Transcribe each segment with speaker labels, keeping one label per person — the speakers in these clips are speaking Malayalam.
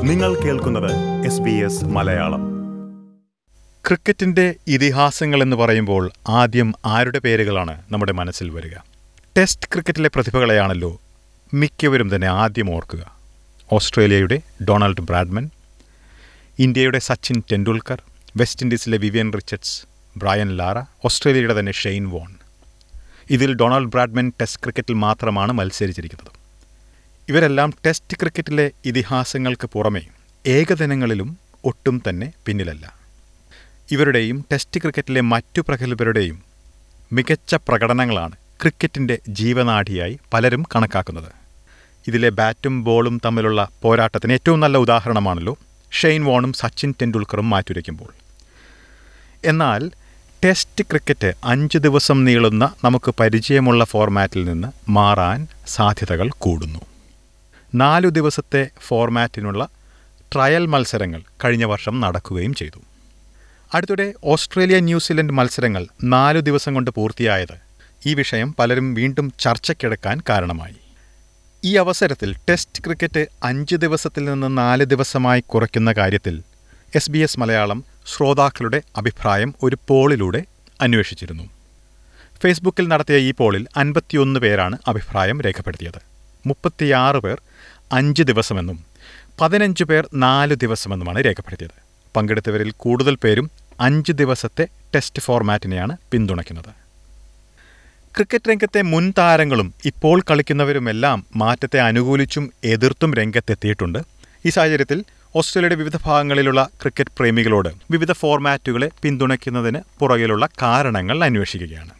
Speaker 1: നിങ്ങൾ കേൾക്കുന്നത് എസ് ബി എസ് മലയാളം
Speaker 2: ക്രിക്കറ്റിന്റെ ഇതിഹാസങ്ങൾ എന്ന് പറയുമ്പോൾ ആദ്യം ആരുടെ പേരുകളാണ് നമ്മുടെ മനസ്സിൽ വരിക ടെസ്റ്റ് ക്രിക്കറ്റിലെ പ്രതിഭകളെയാണല്ലോ മിക്കവരും തന്നെ ആദ്യം ഓർക്കുക ഓസ്ട്രേലിയയുടെ ഡൊണാൾഡ് ബ്രാഡ്മൻ ഇന്ത്യയുടെ സച്ചിൻ ടെണ്ടുൽക്കർ വെസ്റ്റ് ഇൻഡീസിലെ വിവിയൻ റിച്ചർഡ്സ് ബ്രയൻ ലാറ ഓസ്ട്രേലിയയുടെ തന്നെ ഷെയ്ൻ വോൺ ഇതിൽ ഡൊണാൾഡ് ബ്രാഡ്മൻ ടെസ്റ്റ് ക്രിക്കറ്റിൽ മാത്രമാണ് മത്സരിച്ചിരിക്കുന്നത് ഇവരെല്ലാം ടെസ്റ്റ് ക്രിക്കറ്റിലെ ഇതിഹാസങ്ങൾക്ക് പുറമെ ഏകദിനങ്ങളിലും ഒട്ടും തന്നെ പിന്നിലല്ല ഇവരുടെയും ടെസ്റ്റ് ക്രിക്കറ്റിലെ മറ്റു പ്രഗത്ഭരുടെയും മികച്ച പ്രകടനങ്ങളാണ് ക്രിക്കറ്റിൻ്റെ ജീവനാഡിയായി പലരും കണക്കാക്കുന്നത് ഇതിലെ ബാറ്റും ബോളും തമ്മിലുള്ള പോരാട്ടത്തിന് ഏറ്റവും നല്ല ഉദാഹരണമാണല്ലോ ഷെയ്ൻ വോണും സച്ചിൻ ടെണ്ടുൽക്കറും മാറ്റുരയ്ക്കുമ്പോൾ എന്നാൽ ടെസ്റ്റ് ക്രിക്കറ്റ് അഞ്ച് ദിവസം നീളുന്ന നമുക്ക് പരിചയമുള്ള ഫോർമാറ്റിൽ നിന്ന് മാറാൻ സാധ്യതകൾ കൂടുന്നു നാലു ദിവസത്തെ ഫോർമാറ്റിനുള്ള ട്രയൽ മത്സരങ്ങൾ കഴിഞ്ഞ വർഷം നടക്കുകയും ചെയ്തു അടുത്തിടെ ഓസ്ട്രേലിയ ന്യൂസിലൻഡ് മത്സരങ്ങൾ നാലു ദിവസം കൊണ്ട് പൂർത്തിയായത് ഈ വിഷയം പലരും വീണ്ടും ചർച്ചയ്ക്കെടുക്കാൻ കാരണമായി ഈ അവസരത്തിൽ ടെസ്റ്റ് ക്രിക്കറ്റ് അഞ്ച് ദിവസത്തിൽ നിന്ന് നാല് ദിവസമായി കുറയ്ക്കുന്ന കാര്യത്തിൽ എസ് ബി എസ് മലയാളം ശ്രോതാക്കളുടെ അഭിപ്രായം ഒരു പോളിലൂടെ അന്വേഷിച്ചിരുന്നു ഫേസ്ബുക്കിൽ നടത്തിയ ഈ പോളിൽ അൻപത്തിയൊന്ന് പേരാണ് അഭിപ്രായം രേഖപ്പെടുത്തിയത് മുപ്പത്തിയാറ് പേർ അഞ്ച് ദിവസമെന്നും പതിനഞ്ച് പേർ നാല് ദിവസമെന്നുമാണ് രേഖപ്പെടുത്തിയത് പങ്കെടുത്തവരിൽ കൂടുതൽ പേരും അഞ്ച് ദിവസത്തെ ടെസ്റ്റ് ഫോർമാറ്റിനെയാണ് പിന്തുണയ്ക്കുന്നത് ക്രിക്കറ്റ് രംഗത്തെ മുൻ താരങ്ങളും ഇപ്പോൾ കളിക്കുന്നവരുമെല്ലാം മാറ്റത്തെ അനുകൂലിച്ചും എതിർത്തും രംഗത്തെത്തിയിട്ടുണ്ട് ഈ സാഹചര്യത്തിൽ ഓസ്ട്രേലിയയുടെ വിവിധ ഭാഗങ്ങളിലുള്ള ക്രിക്കറ്റ് പ്രേമികളോട് വിവിധ ഫോർമാറ്റുകളെ പിന്തുണയ്ക്കുന്നതിന് പുറകിലുള്ള കാരണങ്ങൾ അന്വേഷിക്കുകയാണ്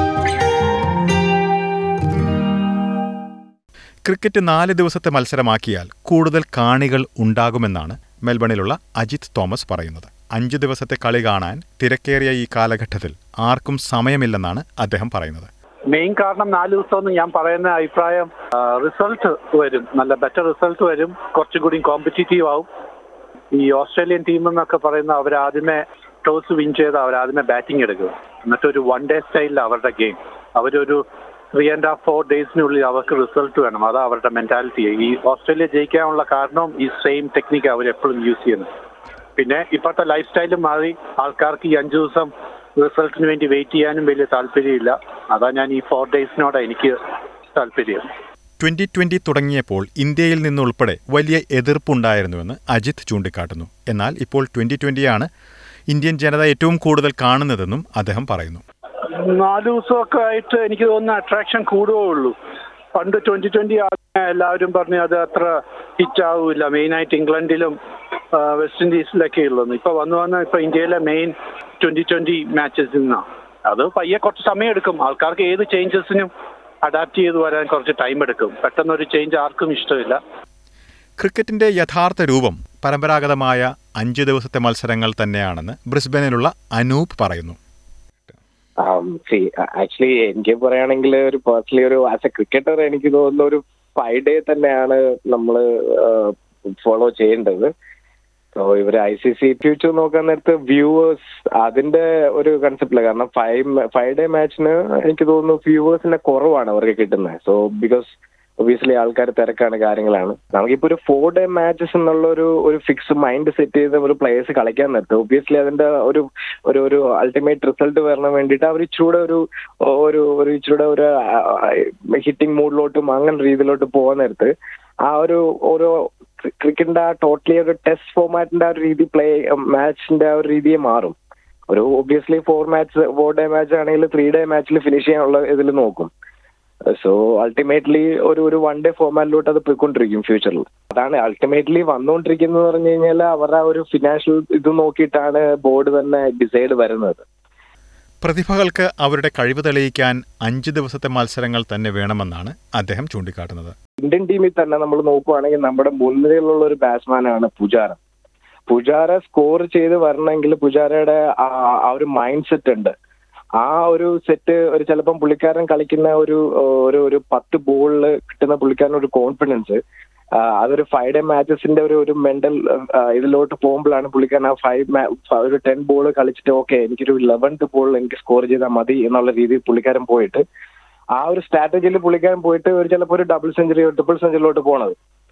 Speaker 2: ക്രിക്കറ്റ് നാല് ദിവസത്തെ മത്സരമാക്കിയാൽ കൂടുതൽ കാണികൾ ഉണ്ടാകുമെന്നാണ് മെൽബണിലുള്ള അജിത് തോമസ് പറയുന്നത് അഞ്ച് ദിവസത്തെ കളി കാണാൻ തിരക്കേറിയ ഈ കാലഘട്ടത്തിൽ ആർക്കും സമയമില്ലെന്നാണ് അദ്ദേഹം പറയുന്നത്
Speaker 3: മെയിൻ കാരണം നാല് ദിവസമെന്ന് ഞാൻ പറയുന്ന അഭിപ്രായം റിസൾട്ട് വരും നല്ല ബെറ്റർ റിസൾട്ട് വരും കുറച്ചും കൂടി കോമ്പറ്റീറ്റീവ് ആവും ഈ ഓസ്ട്രേലിയൻ ടീം എന്നൊക്കെ പറയുന്ന അവരാദ്യമേ ടോസ് വിൻ ചെയ്ത് അവരാദ്യമേ ബാറ്റിംഗ് എടുക്കുക എന്നിട്ടൊരു വൺ ഡേ സ്റ്റൈലിൽ അവരുടെ ഗെയിം അവരൊരു ത്രീ ആൻഡ് ഹാഫ് ഫോർ ഡേയ്സിനുള്ളിൽ അവർക്ക് റിസൾട്ട് വേണം അതാ അവരുടെ മെന്റാലിറ്റി ഈ ഓസ്ട്രേലിയ ജയിക്കാനുള്ള കാരണം ഈ സെയിം ടെക്നിക്ക് അവർ എപ്പോഴും യൂസ് ചെയ്യുന്നത് പിന്നെ ഇപ്പോഴത്തെ ലൈഫ് സ്റ്റൈലും മാറി ആൾക്കാർക്ക് ഈ അഞ്ചു ദിവസം റിസൾട്ടിന് വേണ്ടി വെയിറ്റ് ചെയ്യാനും വലിയ താല്പര്യമില്ല അതാ ഞാൻ ഈ ഫോർ ഡേയ്സിനോട് എനിക്ക് താല്പര്യം
Speaker 2: ട്വന്റി ട്വന്റി തുടങ്ങിയപ്പോൾ ഇന്ത്യയിൽ നിന്നുൾപ്പെടെ വലിയ എതിർപ്പുണ്ടായിരുന്നുവെന്ന് അജിത് ചൂണ്ടിക്കാട്ടുന്നു എന്നാൽ ഇപ്പോൾ ട്വന്റി ട്വന്റിയാണ് ഇന്ത്യൻ ജനത ഏറ്റവും കൂടുതൽ കാണുന്നതെന്നും അദ്ദേഹം പറയുന്നു
Speaker 3: നാല് ദിവസമൊക്കെ ആയിട്ട് എനിക്ക് തോന്നുന്ന അട്രാക്ഷൻ കൂടുകയുള്ളൂ പണ്ട് ട്വന്റി ട്വന്റി എല്ലാവരും പറഞ്ഞു അത് അത്ര ഹിറ്റ് ആവില്ല മെയിനായിട്ട് ഇംഗ്ലണ്ടിലും ആ, വെസ്റ്റ് ഇൻഡീസിലൊക്കെ ഉള്ളത് ഇപ്പൊ വന്നു വന്ന് ഇപ്പൊ ഇന്ത്യയിലെ മെയിൻ ട്വന്റി ട്വന്റി മാച്ചസിൽ നിന്നാണ് അത് പയ്യെ കുറച്ച് സമയം എടുക്കും ആൾക്കാർക്ക് ഏത് ചേഞ്ചസിനും അഡാപ്റ്റ് ചെയ്ത് വരാൻ കുറച്ച് ടൈം എടുക്കും പെട്ടെന്നൊരു ചേഞ്ച് ആർക്കും ഇഷ്ടമില്ല
Speaker 2: ക്രിക്കറ്റിന്റെ യഥാർത്ഥ രൂപം പരമ്പരാഗതമായ അഞ്ച് ദിവസത്തെ മത്സരങ്ങൾ തന്നെയാണെന്ന് ബ്രിസ്ബനിലുള്ള അനൂപ് പറയുന്നു
Speaker 4: ആക്ച്വലി എനിക്ക് പറയുകയാണെങ്കിൽ ഒരു പേഴ്സണലി ഒരു ആസ് എ ക്രിക്കറ്റർ എനിക്ക് തോന്നുന്ന ഒരു ഫൈവ് ഡേ തന്നെയാണ് നമ്മൾ ഫോളോ ചെയ്യേണ്ടത് സോ ഇവർ ഐ സി സി ഫ്യൂച്ചർ നോക്കാൻ നേരത്ത് വ്യൂവേഴ്സ് അതിന്റെ ഒരു കൺസെപ്റ്റില്ല കാരണം ഫൈവ് ഫൈവ് ഡേ മാച്ചിന് എനിക്ക് തോന്നുന്നു വ്യൂവേഴ്സിന്റെ കുറവാണ് അവർക്ക് കിട്ടുന്നത് സോ ബിക്കോസ് ഒബിയസ്ലി ആൾക്കാർ തിരക്കാണ് കാര്യങ്ങളാണ് നമുക്കിപ്പോ ഒരു ഫോർ ഡേ മാച്ചസ് എന്നുള്ള ഒരു ഒരു ഫിക്സ് മൈൻഡ് സെറ്റ് ചെയ്ത് ഒരു പ്ലേയേഴ്സ് കളിക്കാൻ നിർത്തും ഒബിയസ്ലി അതിന്റെ ഒരു ഒരു ഒരു അൾട്ടിമേറ്റ് റിസൾട്ട് വരണം വേണ്ടിയിട്ട് അവർ ഇച്ചിരൂടെ ഒരു ഒരു ഒരു ഇച്ചിരൂടെ ഒരു ഹിറ്റിംഗ് മൂഡിലോട്ടും അങ്ങനെ രീതിയിലോട്ട് പോകാൻ നേരത്ത് ആ ഒരു ഓരോ ക്രിക്കറ്റിന്റെ ആ ടോട്ടലി ഒരു ടെസ്റ്റ് ഫോർമാറ്റിന്റെ ആ ഒരു രീതി പ്ലേ മാച്ചിന്റെ ആ ഒരു രീതിയെ മാറും ഒരു obviously four match four day match ആണെങ്കിൽ ത്രീ ഡേ മാച്ചിൽ ഫിനിഷ് ചെയ്യാനുള്ള ഇതിൽ നോക്കും സോ അൾട്ടിമേറ്റ്ലി ഒരു ഒരു വൺ ഡേ ഫോർമാറ്റിലോട്ട് അത് പോയിക്കൊണ്ടിരിക്കും ഫ്യൂച്ചറിൽ അതാണ് അൾട്ടിമേറ്റ്ലി വന്നുകൊണ്ടിരിക്കുന്നത് പറഞ്ഞു കഴിഞ്ഞാൽ അവരുടെ ആ ഒരു ഫിനാൻഷ്യൽ ഇത് നോക്കിയിട്ടാണ് ബോർഡ് തന്നെ ഡിസൈഡ് വരുന്നത്
Speaker 2: പ്രതിഭകൾക്ക് അവരുടെ കഴിവ് തെളിയിക്കാൻ അഞ്ച് ദിവസത്തെ മത്സരങ്ങൾ തന്നെ വേണമെന്നാണ് അദ്ദേഹം ചൂണ്ടിക്കാട്ടുന്നത്
Speaker 4: ഇന്ത്യൻ ടീമിൽ തന്നെ നമ്മൾ നോക്കുവാണെങ്കിൽ നമ്മുടെ മുൻനിരയിലുള്ള ഒരു ബാറ്റ്സ്മാൻ ആണ് പുജാര പുജാര സ്കോർ ചെയ്ത് വരണമെങ്കിൽ പുജാരയുടെ ആ ആ ഒരു മൈൻഡ് സെറ്റ് ഉണ്ട് ആ ഒരു സെറ്റ് ഒരു ചിലപ്പം പുള്ളിക്കാരൻ കളിക്കുന്ന ഒരു ഒരു ഒരു പത്ത് ബോളിൽ കിട്ടുന്ന പുള്ളിക്കാരൻ ഒരു കോൺഫിഡൻസ് അതൊരു ഫൈവ് ഡേ മാച്ചസിന്റെ ഒരു ഒരു മെന്റൽ ഇതിലോട്ട് പോകുമ്പോഴാണ് പുള്ളിക്കാരൻ ആ ഫൈവ് ഒരു ടെൻ ബോൾ കളിച്ചിട്ട് ഓക്കെ എനിക്കൊരു ലെവൻത്ത് ബോൾ എനിക്ക് സ്കോർ ചെയ്താൽ മതി എന്നുള്ള രീതിയിൽ പുള്ളിക്കാരൻ പോയിട്ട് ആ ഒരു സ്ട്രാറ്റജിയിൽ പുള്ളിക്കാരൻ പോയിട്ട് ഒരു ചിലപ്പോൾ ഒരു ഡബിൾ സെഞ്ചുറി ട്രിപ്പിൾ സെഞ്ചുറിയിലോട്ട് പോണത്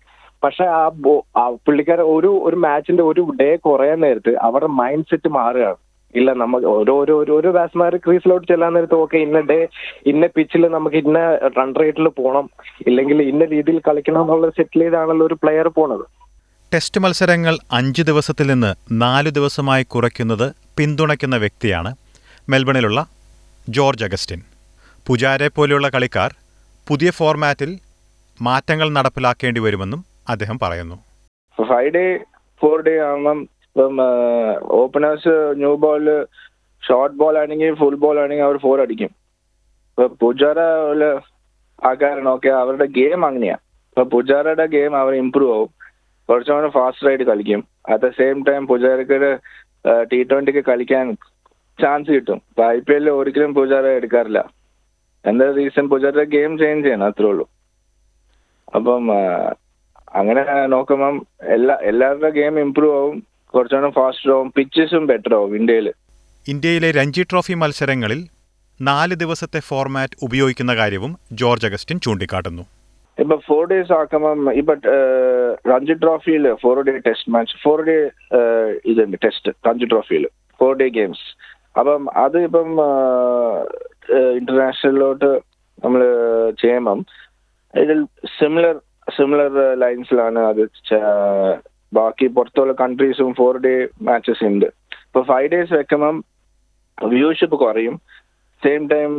Speaker 4: പക്ഷെ ആ ബോ- ആ പുള്ളിക്കാരൻ ഒരു ഒരു മാച്ചിന്റെ ഒരു ഡേ കുറയാൻ നേരത്ത് അവരുടെ മൈൻഡ് സെറ്റ് മാറുകയാണ് ഇല്ല നമ്മൾ ഓരോ ഓരോ ഓരോ ഓരോ ബാറ്റ്സ്മാർ ക്രീസിലോട്ട് ചെല്ലാൻ നേരത്ത് ഓക്കെ ഇന്ന ഡേ ഇന്ന പിച്ചിൽ നമുക്ക് ഇന്ന റൺ റേറ്റിൽ പോകണം ഇല്ലെങ്കിൽ ഇന്ന രീതിയിൽ കളിക്കണം എന്നുള്ളത് സെറ്റിൽ ചെയ്താണല്ലോ ഒരു പ്ലെയർ പോണത്
Speaker 2: ടെസ്റ്റ് മത്സരങ്ങൾ അഞ്ച് ദിവസത്തിൽ നിന്ന് നാല് ദിവസമായി കുറയ്ക്കുന്നത് പിന്തുണയ്ക്കുന്ന വ്യക്തിയാണ് മെൽബണിലുള്ള ജോർജ് അഗസ്റ്റിൻ പുജാരെ പോലെയുള്ള കളിക്കാർ പുതിയ ഫോർമാറ്റിൽ മാറ്റങ്ങൾ നടപ്പിലാക്കേണ്ടി വരുമെന്നും അദ്ദേഹം പറയുന്നു
Speaker 5: ഫൈവ് ഡേ ഫോർ ഡേ ആകുമ്പം ഇപ്പം ഓപ്പണേഴ്സ് ന്യൂ ബോളിൽ ഷോർട്ട് ബോൾ ആണെങ്കിൽ ഫുൾ ബോൾ ആണെങ്കിൽ അവർ ഫോർ അടിക്കും ഇപ്പൊ പുജാര പോലെ ആൾക്കാരാണ് ഓക്കെ അവരുടെ ഗെയിം അങ്ങനെയാ ഇപ്പൊ പുജാരയുടെ ഗെയിം അവർ ഇമ്പ്രൂവ് ആവും കുറച്ചുകൂടെ ഫാസ്റ്റ് ആയിട്ട് കളിക്കും അറ്റ് ദ സെയിം ടൈം പുജാരക്ക് ടി ട്വന്റിക്ക് കളിക്കാൻ ചാൻസ് കിട്ടും ഇപ്പൊ ഐ പി എല്ലിൽ ഒരിക്കലും പുജാര എടുക്കാറില്ല എന്താ റീസൺ പുജാരയുടെ ഗെയിം ചേഞ്ച് ചെയ്യണം അത്രേ ഉള്ളൂ അപ്പം ആ, അങ്ങനെ നോക്കുമ്പം എല്ലാ എല്ലാവരുടെ ഗെയിം ഇമ്പ്രൂവ് ആവും കുറച്ചുകൂടെ ഫാസ്റ്റർ ആവും പിച്ചസും ബെറ്റർ ആവും ഇന്ത്യയിൽ
Speaker 2: ഇന്ത്യയിലെ രഞ്ജി ട്രോഫി മത്സരങ്ങളിൽ നാല് ദിവസത്തെ ഫോർമാറ്റ് ഉപയോഗിക്കുന്ന കാര്യവും ജോർജ് അഗസ്റ്റിൻ ചൂണ്ടിക്കാട്ടുന്നു
Speaker 5: ഇപ്പൊ ഫോർ ഡേയ്സ് ആക്കുമ്പം ഇപ്പൊ രഞ്ജി ട്രോഫിയിൽ four day test match four day ഇതുണ്ട് ടെസ്റ്റ് രഞ്ജി ട്രോഫിയിൽ ഫോർ ഡേ ഗെയിംസ് അപ്പം അത് ഇപ്പം ഇന്റർനാഷണലിലോട്ട് നമ്മൾ ചെയ്യുമ്പം ഇതിൽ സിമിലർ സിമിലർ ലൈൻസിലാണ് അത് ച- ബാക്കി പുറത്തുള്ള കൺട്രീസും ഫോർ ഡേ മാച്ചസ് ഉണ്ട് ഇപ്പൊ ഫൈവ് ഡേയ്സ് വെക്കുമ്പം വ്യൂഷിപ്പ് കുറയും സെയിം ടൈം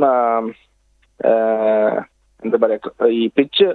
Speaker 5: എന്താ പറയാ ഈ പിച്ച്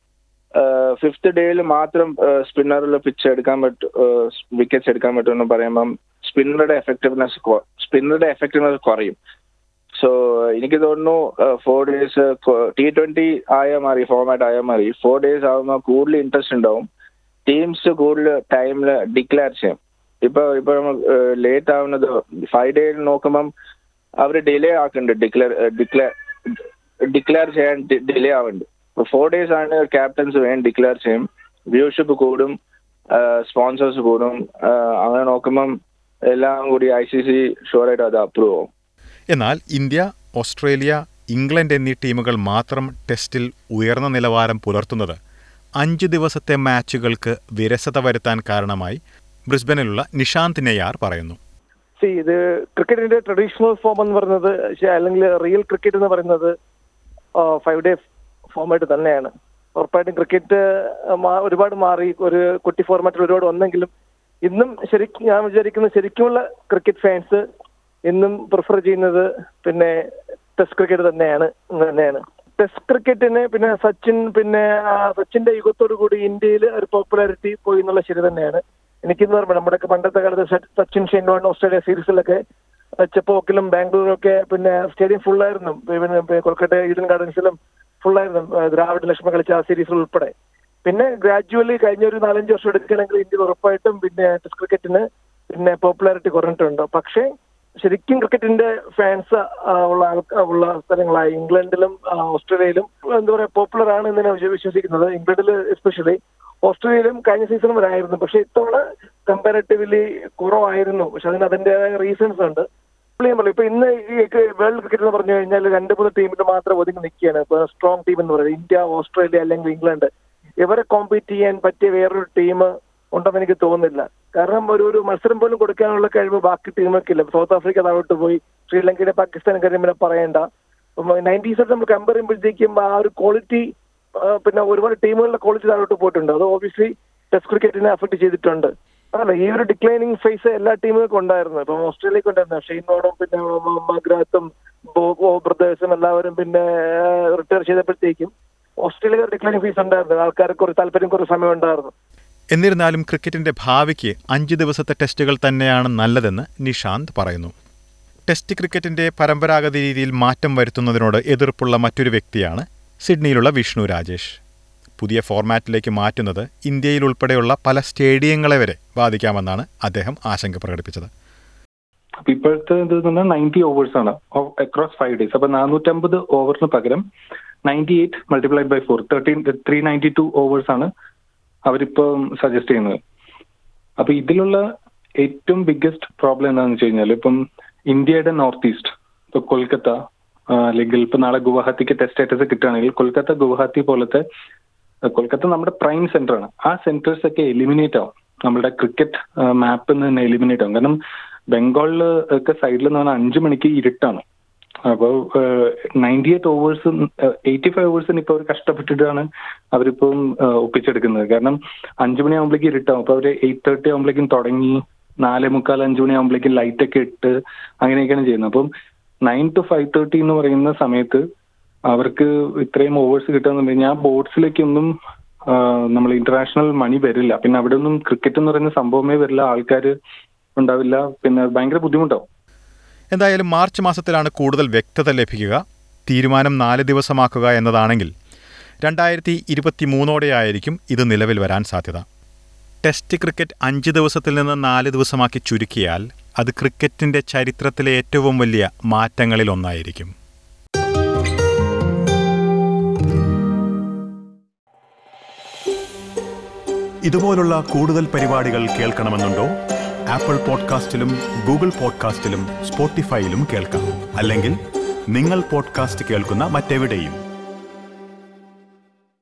Speaker 5: ഫിഫ്ത്ത് ഡേയിൽ മാത്രം സ്പിന്നറിൽ പിച്ച് എടുക്കാൻ പറ്റും വിക്കറ്റ്സ് എടുക്കാൻ പറ്റുമെന്ന് പറയുമ്പം സ്പിന്നറുടെ എഫക്റ്റീവ്നെസ് സ്പിന്നറുടെ എഫക്റ്റീവ്നെസ് കുറയും സോ എനിക്ക് തോന്നുന്നു ഫോർ ഡേയ്സ് ടി ട്വന്റി ആയാൽ മതി ഫോർമാറ്റ് ആയാൽ മതി ഫോർ ഡേയ്സ് ആകുമ്പോൾ കൂടുതൽ ഇൻട്രസ്റ്റ് ഉണ്ടാവും ടീംസ് കൂടുതൽ ടൈമിൽ ഡിക്ലെയർ ചെയ്യും ഇപ്പൊ ഇപ്പൊ നമ്മൾ ലേറ്റ് ആവുന്നത് ഫൈവ് ഡേയിൽ നോക്കുമ്പം അവർ ഡിലേ ആക്കുന്നുണ്ട് ഡിക്ലെയർ ഡിക്ലെയർ ഡിക്ലെയർ ചെയ്യാൻ ഡിലേ ആവുന്നുണ്ട് ഫോർ ഡേയ്സ് ആണ് ക്യാപ്റ്റൻസ് വേഗം ഡിക്ലെയർ ചെയ്യും വ്യൂഷിപ്പ് കൂടും സ്പോൺസേഴ്സ് കൂടും ആ, അങ്ങനെ നോക്കുമ്പം എല്ലാം കൂടി ഐ സി സി ഷുവറായിട്ട് അത് അപ്രൂവ് ആവും
Speaker 2: എന്നാൽ ഇന്ത്യ ഓസ്ട്രേലിയ ഇംഗ്ലണ്ട് എന്നീ ടീമുകൾ മാത്രം ടെസ്റ്റിൽ ഉയർന്ന നിലവാരം പുലർത്തുന്നത് അഞ്ച് ദിവസത്തെ മാച്ചുകൾക്ക് വിരസത വരുത്താൻ കാരണമായി ബ്രിസ്ബനിലുള്ള നിഷാന്ത് നെയ്യാർ പറയുന്നു
Speaker 6: സി ഇത് ക്രിക്കറ്റിന്റെ ട്രഡീഷണൽ ഫോം എന്ന് പറയുന്നത് ശ- അല്ലെങ്കിൽ റിയൽ ക്രിക്കറ്റ് എന്ന് പറയുന്നത് ഫൈവ് ഡേ ഫോമായിട്ട് തന്നെയാണ് ഉറപ്പായിട്ടും ക്രിക്കറ്റ് ഒരുപാട് മാറി ഒരു കുട്ടി ഫോർമാറ്റിൽ ഒരുപാട് വന്നെങ്കിലും ഇന്നും ശരിക്കും ഞാൻ വിചാരിക്കുന്നത് ശരിക്കുമുള്ള ക്രിക്കറ്റ് ഫാൻസ് ഇന്നും പ്രിഫർ ചെയ്യുന്നത് പിന്നെ ടെസ്റ്റ് ക്രിക്കറ്റ് തന്നെയാണ് തന്നെയാണ് ടെസ്റ്റ് ക്രിക്കറ്റിന് പിന്നെ സച്ചിൻ പിന്നെ ആ, സച്ചിന്റെ യുഗത്തോടു കൂടി ഇന്ത്യയിൽ ഒരു പോപ്പുലാരിറ്റി പോയി എന്നുള്ള ശരി തന്നെയാണ് എനിക്കെന്ന് പറയുമ്പോൾ നമ്മുടെയൊക്കെ പണ്ടത്തെ കാലത്ത് സ- സച്ചിൻ ഷെൻവാൺ ഓസ്ട്രേലിയ സീരീസിലൊക്കെ ചെപ്പോക്കിലും ബാംഗ്ലൂരിലൊക്കെ പിന്നെ സ്റ്റേഡിയം ഫുള്ളായിരുന്നു പിന്നെ പിന്നെ കൊൽക്കത്ത ഈഡൻ ഗാർഡൻസിലും ഫുള്ളായിരുന്നു ദ്രാവിഡ് ലക്ഷ്മ കളിച്ച ആ സീരീസിൽ ഉൾപ്പെടെ പിന്നെ ഗ്രാജുവലി കഴിഞ്ഞ ഒരു നാലഞ്ച് വർഷം എടുക്കുകയാണെങ്കിൽ ഇന്ത്യയിൽ ഉറപ്പായിട്ടും പിന്നെ ടെസ്റ്റ് ക്രിക്കറ്റിന് പിന്നെ പോപ്പുലാരിറ്റി കുറഞ്ഞിട്ടുണ്ട് പക്ഷേ ശരിക്കും ക്രിക്കറ്റിന്റെ ഫാൻസ് ഉള്ള ആൾക്കാ ഉള്ള സ്ഥലങ്ങളായ ഇംഗ്ലണ്ടിലും ആ, ഓസ്ട്രേലിയയിലും എന്താ പറയാ പോപ്പുലർ ആണ് എന്ന് ഞാൻ വിശ്വസിക്കുന്നത് ഇംഗ്ലണ്ടിൽ എസ്പെഷ്യലി ഓസ്ട്രേലിയയിലും കഴിഞ്ഞ സീസൺ വരെ ആയിരുന്നു പക്ഷെ ഇത്തവണ കമ്പാരറ്റീവ്ലി കുറവായിരുന്നു പക്ഷെ അതിന് അതിന്റേതായ റീസൺസ് ഉണ്ട് ഇപ്പോൾ ഞാൻ പറയും ഇപ്പൊ ഇന്ന് ഈ വേൾഡ് ക്രിക്കറ്റ് എന്ന് പറഞ്ഞു കഴിഞ്ഞാൽ രണ്ട് മൂന്ന് ടീമിന് മാത്രം ഒതുങ്ങി നിൽക്കുകയാണ് ഇപ്പൊ സ്ട്രോങ് ടീം എന്ന് പറയുന്നത് ഇന്ത്യ ഓസ്ട്രേലിയ അല്ലെങ്കിൽ ഇംഗ്ലണ്ട് ഇവരെ കോമ്പീറ്റ് ചെയ്യാൻ പറ്റിയ വേറൊരു ടീം ഉണ്ടെന്ന് എനിക്ക് തോന്നുന്നില്ല കാരണം ഒരു ഒരു മത്സരം പോലും കൊടുക്കാനുള്ള കഴിവ് ബാക്കി ടീമൊക്കെ സൗത്ത് ആഫ്രിക്ക താഴോട്ട് പോയി ശ്രീലങ്കയുടെ പാകിസ്ഥാൻ കാര്യം പിന്നെ പറയണ്ട നയൻറ്റീസിൽ നമ്മൾ കമ്പയർ ചെയ്യുമ്പോഴത്തേക്കും ആ ഒരു ക്വാളിറ്റി പിന്നെ ഒരുപാട് ടീമുകളുടെ ക്വാളിറ്റി താഴോട്ട് പോയിട്ടുണ്ട് അത് ഓബിയസ്ലി ടെസ്റ്റ് ക്രിക്കറ്റിനെ അഫക്ട് ചെയ്തിട്ടുണ്ട് അല്ല ഈ ഒരു ഡിക്ലൈനിങ് ഫേസ് എല്ലാ ടീമുകൾക്കും ഉണ്ടായിരുന്നു ഇപ്പം ഓസ്ട്രേലിയക്ക് ഉണ്ടായിരുന്നു ഷെയ്നോടും പിന്നെ മഗ്രാത്തും ബ്രദേഴ്സും എല്ലാവരും പിന്നെ റിട്ടയർ ചെയ്തപ്പോഴത്തേക്കും ഓസ്ട്രേലിയ ഡിക്ലൈനിങ് ഫേസ് ഉണ്ടായിരുന്നു ആൾക്കാർക്ക് ഒരു താല്പര്യം കുറച്ച് സമയം ഉണ്ടായിരുന്നു
Speaker 2: എന്നിരുന്നാലും ക്രിക്കറ്റിന്റെ ഭാവിക്ക് അഞ്ച് ദിവസത്തെ ടെസ്റ്റുകൾ തന്നെയാണ് നല്ലതെന്ന് നിഷാന്ത് പറയുന്നു ടെസ്റ്റ് ക്രിക്കറ്റിന്റെ പരമ്പരാഗത രീതിയിൽ മാറ്റം വരുത്തുന്നതിനോട് എതിർപ്പുള്ള മറ്റൊരു വ്യക്തിയാണ് സിഡ്നിയിലുള്ള വിഷ്ണു രാജേഷ് പുതിയ ഫോർമാറ്റിലേക്ക് മാറ്റുന്നത് ഇന്ത്യയിൽ ഉൾപ്പെടെയുള്ള പല സ്റ്റേഡിയങ്ങളെ വരെ ബാധിക്കാമെന്നാണ് അദ്ദേഹം ആശങ്ക പ്രകടിപ്പിച്ചത്
Speaker 7: അപ്പൊ ഇപ്പോഴത്തെ ഇത് പറഞ്ഞാൽ നയൻറ്റി ഓവേഴ്സ് ആണ് അക്രോസ് ഫൈവ് ഡേയ്സ് അപ്പൊ നാനൂറ്റമ്പത് ഓവറിന് പകരം ninety eight multiplied by four thirteen three ninety two overs ആണ് അവരിപ്പോ സജസ്റ്റ് ചെയ്യുന്നത് അപ്പൊ ഇതിലുള്ള ഏറ്റവും ബിഗ്ഗസ്റ്റ് പ്രോബ്ലം എന്താണെന്ന് വെച്ച് കഴിഞ്ഞാൽ ഇപ്പം ഇന്ത്യയുടെ നോർത്ത് ഈസ്റ്റ് ഇപ്പൊ കൊൽക്കത്ത ആ, അല്ലെങ്കിൽ ഇപ്പൊ നാളെ ഗുവാഹത്തിക്ക് ടെസ്റ്റ് സ്റ്റാറ്റസ് കിട്ടുകയാണെങ്കിൽ കൊൽക്കത്ത ഗുവാഹത്തി പോലത്തെ കൊൽക്കത്ത നമ്മുടെ പ്രൈം സെന്റർ ആണ് ആ സെന്റേഴ്സ് ഒക്കെ എലിമിനേറ്റ് ആവും നമ്മുടെ ക്രിക്കറ്റ് മാപ്പിൽ നിന്ന് തന്നെ എലിമിനേറ്റ് ആവും കാരണം ബംഗാളിൽ ഒക്കെ സൈഡിൽ എന്ന് പറഞ്ഞാൽ അഞ്ചു മണിക്ക് ഇരുട്ടാണ് അപ്പോൾ ninety eight overs eighty five ഓവേഴ്സിന് ഇപ്പോൾ അവർ കഷ്ടപ്പെട്ടിട്ടാണ് അവരിപ്പം ഏഹ്, ഒപ്പിച്ചെടുക്കുന്നത് കാരണം അഞ്ചു മണിയാകുമ്പോഴേക്കും ഇരുട്ടാവും അപ്പോൾ അവർ എയ്റ്റ് തേർട്ടി ആകുമ്പോഴേക്കും തുടങ്ങി നാല് മുക്കാൽ അഞ്ചു മണിയാകുമ്പോഴേക്കും ലൈറ്റ് ഒക്കെ ഇട്ട് അങ്ങനെയൊക്കെയാണ് ചെയ്യുന്നത് അപ്പം നയൻ ടു ഫൈവ് തേർട്ടി എന്ന് പറയുന്ന സമയത്ത് അവർക്ക് ഇത്രയും ഓവേഴ്സ് കിട്ടുകയെന്നുണ്ടെങ്കിൽ ആ ബോർഡ്സിലേക്കൊന്നും നമ്മൾ ഇന്റർനാഷണൽ മണി വരില്ല പിന്നെ അവിടെ ഒന്നും ക്രിക്കറ്റ് എന്ന് പറയുന്ന സംഭവമേ വരില്ല ആൾക്കാർ ഉണ്ടാവില്ല പിന്നെ ഭയങ്കര ബുദ്ധിമുട്ടാവും
Speaker 2: എന്തായാലും മാർച്ച് മാസത്തിലാണ് കൂടുതൽ വ്യക്തത ലഭിക്കുക തീരുമാനം നാല് ദിവസമാക്കുക എന്നതാണെങ്കിൽ രണ്ടായിരത്തി ഇരുപത്തി മൂന്നോടെയായിരിക്കും ഇത് നിലവിൽ വരാൻ സാധ്യത ടെസ്റ്റ് ക്രിക്കറ്റ് അഞ്ച് ദിവസത്തിൽ നിന്ന് നാല് ദിവസമാക്കി ചുരുക്കിയാൽ അത് ക്രിക്കറ്റിന്റെ ചരിത്രത്തിലെ ഏറ്റവും വലിയ മാറ്റങ്ങളിലൊന്നായിരിക്കും
Speaker 1: ഇതുപോലുള്ള കൂടുതൽ പരിപാടികൾ കേൾക്കണമെന്നുണ്ടോ ആപ്പിൾ പോഡ്കാസ്റ്റിലും ഗൂഗിൾ പോഡ്കാസ്റ്റിലും സ്പോട്ടിഫൈയിലും കേൾക്കാം അല്ലെങ്കിൽ നിങ്ങൾ പോഡ്കാസ്റ്റ് കേൾക്കുന്ന മറ്റെവിടെയും